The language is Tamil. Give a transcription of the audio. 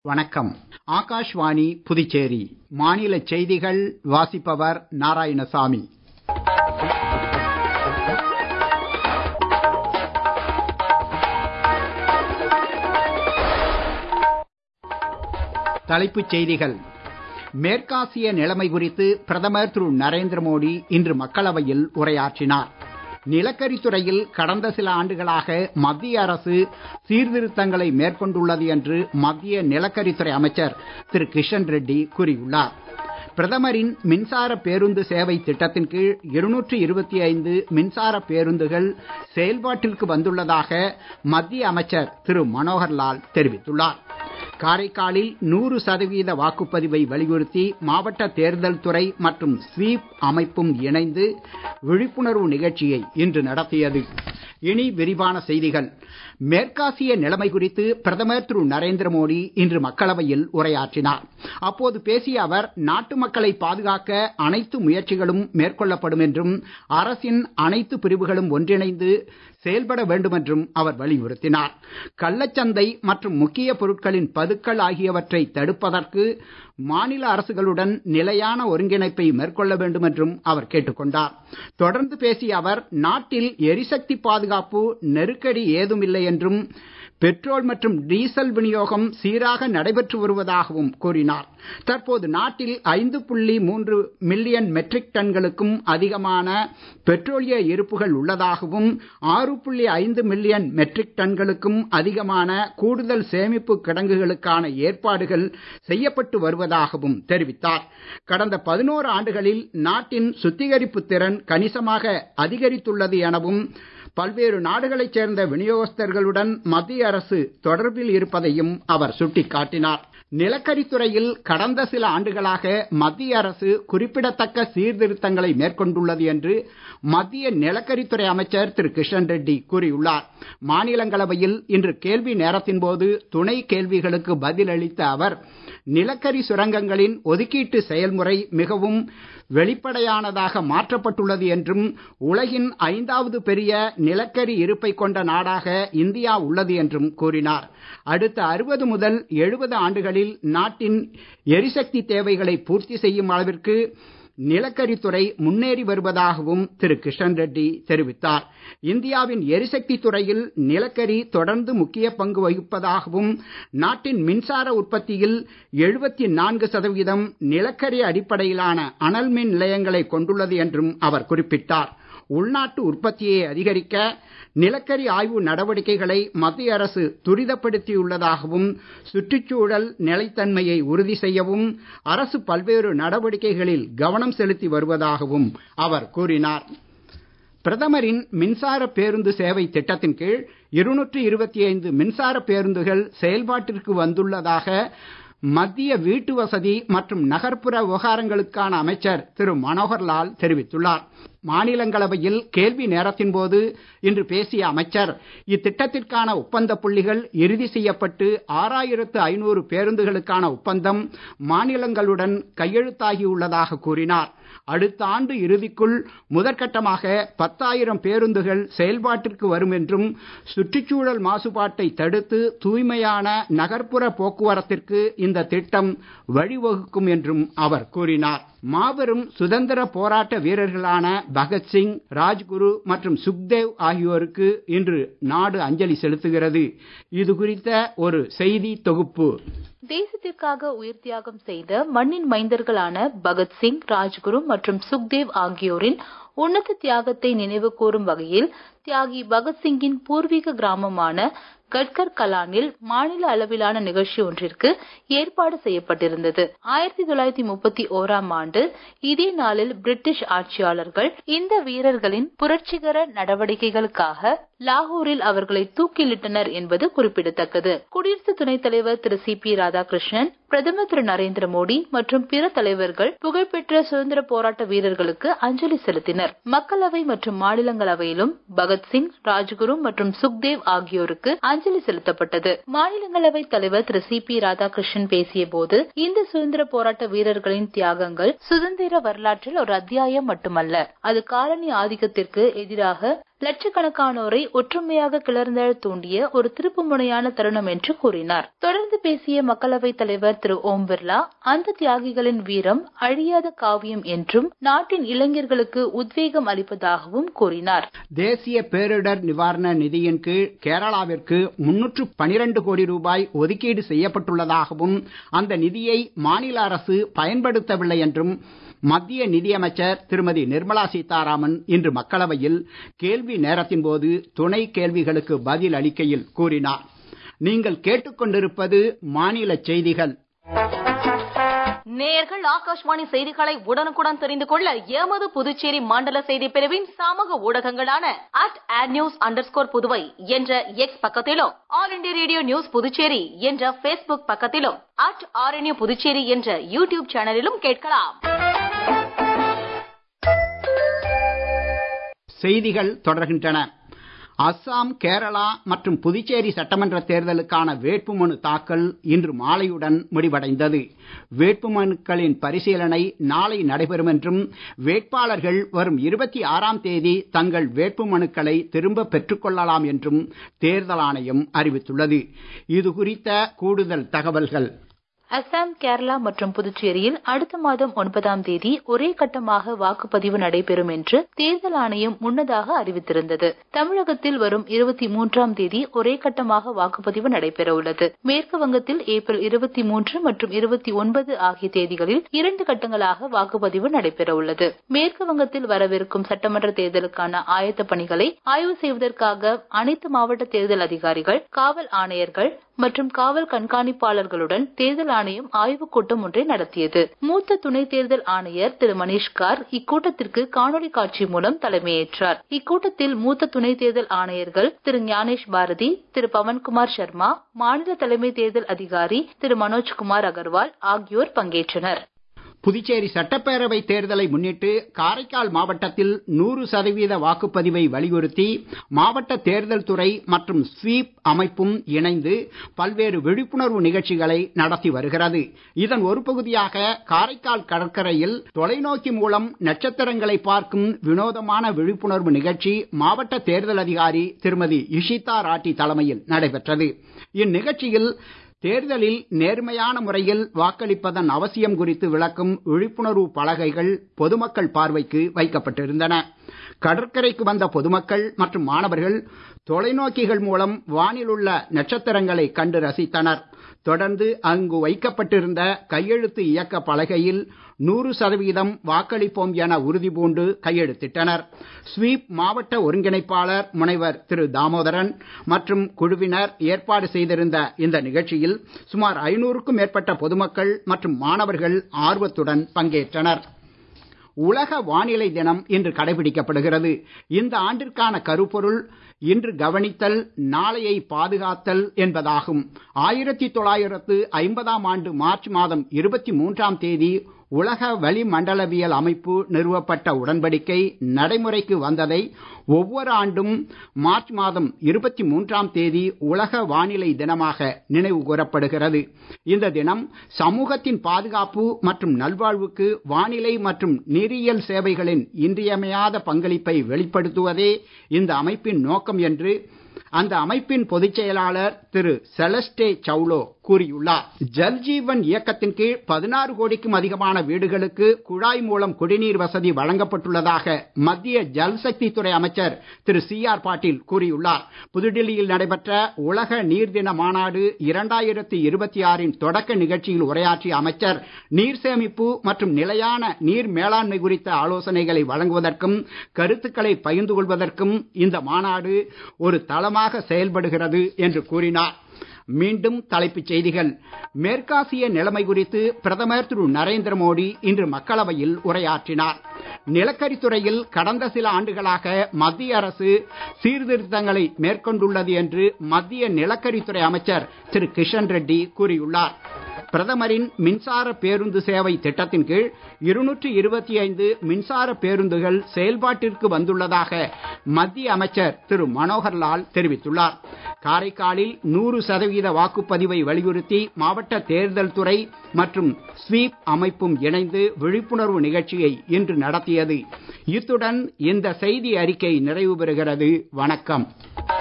வணக்கம் ஆகாஷ்வாணி புதுச்சேரி மாநில செய்திகள் வாசிப்பவர் நாராயணசாமி தலைப்புச் செய்திகள் மேற்காசிய நிலைமை குறித்து பிரதமர் திரு நரேந்திர மோடி இன்று மக்களவையில் உரையாற்றினார் நிலக்கரித் துறையில் கடந்த சில ஆண்டுகளாக மத்திய அரசு சீர்திருத்தங்களை மேற்கொண்டுள்ளது என்று மத்திய நிலக்கரித்துறை அமைச்சர் திரு கிஷன் ரெட்டி கூறியுள்ளார் பிரதமரின் மின்சார பேருந்து சேவை திட்டத்தின் கீழ் இருநூற்று இருபத்தி ஐந்து மின்சார பேருந்துகள் செயல்பாட்டிற்கு வந்துள்ளதாக மத்திய அமைச்சர் திரு மனோகர்லால் தெரிவித்துள்ளார் காரைக்காலில் நூறு சதவீத வாக்குப்பதிவை வலியுறுத்தி மாவட்ட தேர்தல் துறை மற்றும் ஸ்வீப் அமைப்பும் இணைந்து விழிப்புணர்வு நிகழ்ச்சியை இன்று நடத்தியது இனி விரிவான செய்திகள் மேற்காசிய நிலைமை குறித்து பிரதமர் திரு நரேந்திர மோடி இன்று மக்களவையில் உரையாற்றினார் அப்போது பேசிய அவர் நாட்டு மக்களை பாதுகாக்க அனைத்து முயற்சிகளும் மேற்கொள்ளப்படும் என்றும் அரசின் அனைத்து பிரிவுகளும் ஒன்றிணைந்து செயல்பட வேண்டும் என்றும் அவர் வலியுறுத்தினார் கள்ளச்சந்தை மற்றும் முக்கிய பொருட்களின் பதுக்கல் ஆகியவற்றை தடுப்பதற்கு மாநில அரசுகளுடன் நிலையான ஒருங்கிணைப்பை மேற்கொள்ள வேண்டும் என்றும் அவர் கேட்டுக்கொண்டார் தொடர்ந்து பேசிய அவர் நாட்டில் எரிசக்தி பாதுகாப்பு நெருக்கடி ஏதுமில்லை என்றும் பெட்ரோல் மற்றும் டீசல் விநியோகம் சீராக நடைபெற்று வருவதாகவும் கூறினார் தற்போது நாட்டில் ஐந்து புள்ளி மூன்று மில்லியன் மெட்ரிக் டன்களுக்கும் அதிகமான பெட்ரோலிய இருப்புகள் உள்ளதாகவும் ஆறு புள்ளி ஐந்து மில்லியன் மெட்ரிக் டன்களுக்கும் அதிகமான கூடுதல் சேமிப்பு கிடங்குகளுக்கான ஏற்பாடுகள் செய்யப்பட்டு வருவதாகவும் தெரிவித்தார் கடந்த பதினோரு ஆண்டுகளில் நாட்டின் சுத்திகரிப்பு திறன் கணிசமாக அதிகரித்துள்ளது எனவும் பல்வேறு நாடுகளைச் சேர்ந்த விநியோகஸ்தர்களுடன் மத்திய அரசு தொடர்பில் இருப்பதையும் அவர் சுட்டிக்காட்டினார் நிலக்கரித் துறையில் கடந்த சில ஆண்டுகளாக மத்திய அரசு குறிப்பிடத்தக்க சீர்திருத்தங்களை மேற்கொண்டுள்ளது என்று மத்திய நிலக்கரித்துறை அமைச்சர் திரு கிஷன் ரெட்டி கூறியுள்ளார் மாநிலங்களவையில் இன்று கேள்வி நேரத்தின் போது துணை கேள்விகளுக்கு பதில் அளித்த அவர் நிலக்கரி சுரங்கங்களின் ஒதுக்கீட்டு செயல்முறை மிகவும் வெளிப்படையானதாக மாற்றப்பட்டுள்ளது என்றும் உலகின் ஐந்தாவது பெரிய நிலக்கரி இருப்பை கொண்ட நாடாக இந்தியா உள்ளது என்றும் கூறினார் அடுத்த அறுபது முதல் எழுபது ஆண்டுகளில் நாட்டின் எரிசக்தி தேவைகளை பூர்த்தி செய்யும் அளவிற்கு நிலக்கரித்துறை முன்னேறி வருவதாகவும் திரு கிஷன் ரெட்டி தெரிவித்தார் இந்தியாவின் எரிசக்தி துறையில் நிலக்கரி தொடர்ந்து முக்கிய பங்கு வகிப்பதாகவும் நாட்டின் மின்சார உற்பத்தியில் எழுபத்தி நான்கு சதவீதம் நிலக்கரி அடிப்படையிலான அனல் மின் நிலையங்களை கொண்டுள்ளது என்றும் அவர் குறிப்பிட்டார் உள்நாட்டு உற்பத்தியை அதிகரிக்க நிலக்கரி ஆய்வு நடவடிக்கைகளை மத்திய அரசு துரிதப்படுத்தியுள்ளதாகவும் சுற்றுச்சூழல் நிலைத்தன்மையை உறுதி செய்யவும் அரசு பல்வேறு நடவடிக்கைகளில் கவனம் செலுத்தி வருவதாகவும் அவர் கூறினார் பிரதமரின் மின்சார பேருந்து சேவை திட்டத்தின் கீழ் இருநூற்று இருபத்தி ஐந்து மின்சார பேருந்துகள் செயல்பாட்டிற்கு வந்துள்ளதாக மத்திய வீட்டு வசதி மற்றும் நகர்ப்புற விவகாரங்களுக்கான அமைச்சர் திரு மனோகர்லால் தெரிவித்துள்ளார் மாநிலங்களவையில் கேள்வி நேரத்தின் போது இன்று பேசிய அமைச்சர் இத்திட்டத்திற்கான ஒப்பந்த புள்ளிகள் இறுதி செய்யப்பட்டு ஆறாயிரத்து ஐநூறு பேருந்துகளுக்கான ஒப்பந்தம் மாநிலங்களுடன் கையெழுத்தாகியுள்ளதாக கூறினார் அடுத்த ஆண்டு இறுதிக்குள் முதற்கட்டமாக பத்தாயிரம் பேருந்துகள் செயல்பாட்டிற்கு வரும் என்றும் சுற்றுச்சூழல் மாசுபாட்டை தடுத்து தூய்மையான நகர்ப்புற போக்குவரத்திற்கு இந்த திட்டம் வழிவகுக்கும் என்றும் அவர் கூறினார் மாபெரும் சுதந்திர போராட்ட வீரர்களான பகத்சிங் ராஜ்குரு மற்றும் சுக்தேவ் ஆகியோருக்கு இன்று நாடு அஞ்சலி செலுத்துகிறது இது குறித்த ஒரு செய்தி தொகுப்பு தேசத்திற்காக உயிர் தியாகம் செய்த மண்ணின் மைந்தர்களான பகத்சிங் ராஜ்குரு மற்றும் சுக்தேவ் ஆகியோரின் உன்னத தியாகத்தை நினைவு கூறும் வகையில் தியாகி பகத்சிங்கின் பூர்வீக கிராமமான கட்கர் கலானில் மாநில அளவிலான நிகழ்ச்சி ஒன்றிற்கு ஏற்பாடு செய்யப்பட்டிருந்தது ஆயிரத்தி தொள்ளாயிரத்தி முப்பத்தி ஓராம் ஆண்டு இதே நாளில் பிரிட்டிஷ் ஆட்சியாளர்கள் இந்த வீரர்களின் புரட்சிகர நடவடிக்கைகளுக்காக லாகூரில் அவர்களை தூக்கிலிட்டனர் என்பது குறிப்பிடத்தக்கது குடியரசு துணைத் தலைவர் திரு சி பி ராதாகிருஷ்ணன் பிரதமர் திரு நரேந்திர மோடி மற்றும் பிற தலைவர்கள் புகழ்பெற்ற சுதந்திர போராட்ட வீரர்களுக்கு அஞ்சலி செலுத்தினர் மக்களவை மற்றும் மாநிலங்களவையிலும் பகத்சிங் ராஜ்குரு மற்றும் சுக்தேவ் ஆகியோருக்கு அஞ்சலி செலுத்தப்பட்டது மாநிலங்களவை தலைவர் திரு சி பி ராதாகிருஷ்ணன் பேசிய போது இந்த சுதந்திர போராட்ட வீரர்களின் தியாகங்கள் சுதந்திர வரலாற்றில் ஒரு அத்தியாயம் மட்டுமல்ல அது காலனி ஆதிக்கத்திற்கு எதிராக லட்சக்கணக்கானோரை ஒற்றுமையாக கிளர்ந்தெழ தூண்டிய ஒரு திருப்புமுனையான தருணம் என்று கூறினார் தொடர்ந்து பேசிய மக்களவைத் தலைவர் திரு ஓம் பிர்லா அந்த தியாகிகளின் வீரம் அழியாத காவியம் என்றும் நாட்டின் இளைஞர்களுக்கு உத்வேகம் அளிப்பதாகவும் கூறினார் தேசிய பேரிடர் நிவாரண நிதியின் கீழ் கேரளாவிற்கு முன்னூற்று பனிரெண்டு கோடி ரூபாய் ஒதுக்கீடு செய்யப்பட்டுள்ளதாகவும் அந்த நிதியை மாநில அரசு பயன்படுத்தவில்லை என்றும் மத்திய நிதியமைச்சர் திருமதி நிர்மலா சீதாராமன் இன்று மக்களவையில் கேள்வி நேரத்தின் போது துணை கேள்விகளுக்கு பதில் அளிக்கையில் கூறினார் நீங்கள் கேட்டுக்கொண்டிருப்பது மாநில செய்திகள் நேயர்கள் ஆகாஷ்வாணி செய்திகளை உடனுக்குடன் தெரிந்து கொள்ள எமது புதுச்சேரி மண்டல செய்தி பிரிவின் சமூக ஊடகங்களான at ad news under Puduvai என்ற எக்ஸ் பக்கத்திலும் all India radio news Puducherry என்ற பேஸ்புக் பக்கத்திலும் அட் ஆர்என்யூ புதுச்சேரி என்ற யூடியூப் சேனலிலும் கேட்கலாம் செய்திகள் தொடர்கின்றன அஸ்ஸாம் கேரளா மற்றும் புதுச்சேரி சட்டமன்ற தேர்தலுக்கான வேட்புமனு தாக்கல் இன்று மாலையுடன் முடிவடைந்தது வேட்புமனுக்களின் பரிசீலனை நாளை நடைபெறும் என்றும் வேட்பாளர்கள் வரும் இருபத்தி ஆறாம் தேதி தங்கள் வேட்புமனுக்களை திரும்ப பெற்றுக் கொள்ளலாம் என்றும் தேர்தல் ஆணையம் அறிவித்துள்ளது இது குறித்த கூடுதல் தகவல்கள் அசாம் கேரளா மற்றும் புதுச்சேரியில் அடுத்த மாதம் ஒன்பதாம் தேதி ஒரே கட்டமாக வாக்குப்பதிவு நடைபெறும் என்று தேர்தல் ஆணையம் முன்னதாக அறிவித்திருந்தது தமிழகத்தில் வரும் இருபத்தி மூன்றாம் தேதி ஒரே கட்டமாக வாக்குப்பதிவு நடைபெற உள்ளது மேற்கு வங்கத்தில் ஏப்ரல் இருபத்தி மூன்று மற்றும் இருபத்தி ஒன்பது ஆகிய தேதிகளில் இரண்டு கட்டங்களாக வாக்குப்பதிவு நடைபெற உள்ளது மேற்கு வங்கத்தில் வரவிருக்கும் சட்டமன்ற தேர்தலுக்கான ஆயத்த பணிகளை ஆய்வு செய்வதற்காக அனைத்து மாவட்ட தேர்தல் அதிகாரிகள் காவல் ஆணையர்கள் மற்றும் காவல் கண்காணிப்பாளர்களுடன் தேர்தல் ஆணையம் ஆய்வுக் கூட்டம் ஒன்றை நடத்தியது மூத்த துணை தேர்தல் ஆணையர் திரு மணிஷ்கார் இக்கூட்டத்திற்கு காணொலி காட்சி மூலம் தலைமையேற்றார் இக்கூட்டத்தில் மூத்த துணை தேர்தல் ஆணையர்கள் திரு ஞானேஷ் பாரதி திரு பவன்குமார் சர்மா மாநில தலைமை தேர்தல் அதிகாரி திரு மனோஜ்குமார் அகர்வால் ஆகியோர் பங்கேற்றனர் புதுச்சேரி சட்டப்பேரவை தேர்தலை முன்னிட்டு காரைக்கால் மாவட்டத்தில் நூறு சதவீத வாக்குப்பதிவை வலியுறுத்தி மாவட்ட தேர்தல் துறை மற்றும் ஸ்வீப் அமைப்பும் இணைந்து பல்வேறு விழிப்புணர்வு நிகழ்ச்சிகளை நடத்தி வருகிறது இதன் ஒரு பகுதியாக காரைக்கால் கடற்கரையில் தொலைநோக்கி மூலம் நட்சத்திரங்களை பார்க்கும் வினோதமான விழிப்புணர்வு நிகழ்ச்சி மாவட்ட தேர்தல் அதிகாரி திருமதி இஷிதா ராட்டி தலைமையில் நடைபெற்றது இந்நிகழ்ச்சியில் தேர்தலில் நேர்மையான முறையில் வாக்களிப்பதன் அவசியம் குறித்து விளக்கும் விழிப்புணர்வு பலகைகள் பொதுமக்கள் பார்வைக்கு வைக்கப்பட்டிருந்தன கடற்கரைக்கு வந்த பொதுமக்கள் மற்றும் மாணவர்கள் தொலைநோக்கிகள் மூலம் வானில் உள்ள நட்சத்திரங்களை கண்டு ரசித்தனர் தொடர்ந்து அங்கு வைக்கப்பட்டிருந்த கையெழுத்து இயக்க பலகையில் நூறு சதவீதம் வாக்களிப்போம் என உறுதி பூண்டு கையெழுத்திட்டனர் ஸ்வீப் மாவட்ட ஒருங்கிணைப்பாளர் முனைவர் திரு தாமோதரன் மற்றும் குழுவினர் ஏற்பாடு செய்திருந்த இந்த நிகழ்ச்சியில் சுமார் ஐநூறுக்கும் மேற்பட்ட பொதுமக்கள் மற்றும் மாணவர்கள் ஆர்வத்துடன் பங்கேற்றனர் உலக வானிலை தினம் இன்று கடைபிடிக்கப்படுகிறது இந்த ஆண்டிற்கான கருப்பொருள் இன்று கவனித்தல் நாளையை பாதுகாத்தல் என்பதாகும் ஆயிரத்தி தொள்ளாயிரத்து ஐம்பதாம் ஆண்டு மார்ச் மாதம் இருபத்தி மூன்றாம் தேதி உலக வளிமண்டலவியல் அமைப்பு நிறுவப்பட்ட உடன்படிக்கை நடைமுறைக்கு வந்ததை ஒவ்வொரு ஆண்டும் மார்ச் மாதம் இருபத்தி மூன்றாம் தேதி உலக வானிலை தினமாக நினைவு கூறப்படுகிறது இந்த தினம் சமூகத்தின் பாதுகாப்பு மற்றும் நல்வாழ்வுக்கு வானிலை மற்றும் நீரியல் சேவைகளின் இன்றியமையாத பங்களிப்பை வெளிப்படுத்துவதே இந்த அமைப்பின் நோக்கம் என்று அந்த அமைப்பின் பொதுச் செயலாளர் திரு செலஸ்டே சவுலோ கூறியுள்ளார் ஜல்ஜீவன் இயக்கத்தின் கீழ் பதினாறு கோடிக்கும் அதிகமான வீடுகளுக்கு குழாய் மூலம் குடிநீர் வசதி வழங்கப்பட்டுள்ளதாக மத்திய ஜல்சக்தி துறை அமைச்சர் திரு சி ஆர் பாட்டீல் கூறியுள்ளார் புதுடில்லியில் நடைபெற்ற உலக நீர் தின மாநாடு இரண்டாயிரத்தி இருபத்தி ஆறின் தொடக்க நிகழ்ச்சியில் உரையாற்றிய அமைச்சர் நீர் சேமிப்பு மற்றும் நிலையான நீர் மேலாண்மை குறித்த ஆலோசனைகளை வழங்குவதற்கும் கருத்துக்களை பகிர்ந்து கொள்வதற்கும் இந்த மாநாடு ஒரு தளமாக செயல்படுகிறது என்று கூறினார் மீண்டும் தலைப்புச் செய்திகள் மேற்காசிய நிலைமை குறித்து பிரதமர் திரு நரேந்திர மோடி இன்று மக்களவையில் உரையாற்றினார் நிலக்கரித்துறையில் கடந்த சில ஆண்டுகளாக மத்திய அரசு சீர்திருத்தங்களை மேற்கொண்டுள்ளது என்று மத்திய நிலக்கரித்துறை அமைச்சர் திரு கிஷன் ரெட்டி கூறியுள்ளார் பிரதமரின் மின்சார பேருந்து சேவை திட்டத்தின் கீழ் இருநூற்று இருபத்தி ஐந்து மின்சார பேருந்துகள் செயல்பாட்டிற்கு வந்துள்ளதாக மத்திய அமைச்சர் திரு மனோகர்லால் தெரிவித்துள்ளார் காரைக்காலில் நூறு சதவீத வாக்குப்பதிவை வலியுறுத்தி மாவட்ட தேர்தல் துறை மற்றும் ஸ்வீப் அமைப்பும் இணைந்து விழிப்புணர்வு நிகழ்ச்சியை இன்று நடத்தியது இத்துடன் இந்த செய்தி அறிக்கை நிறைவு பெறுகிறது வணக்கம்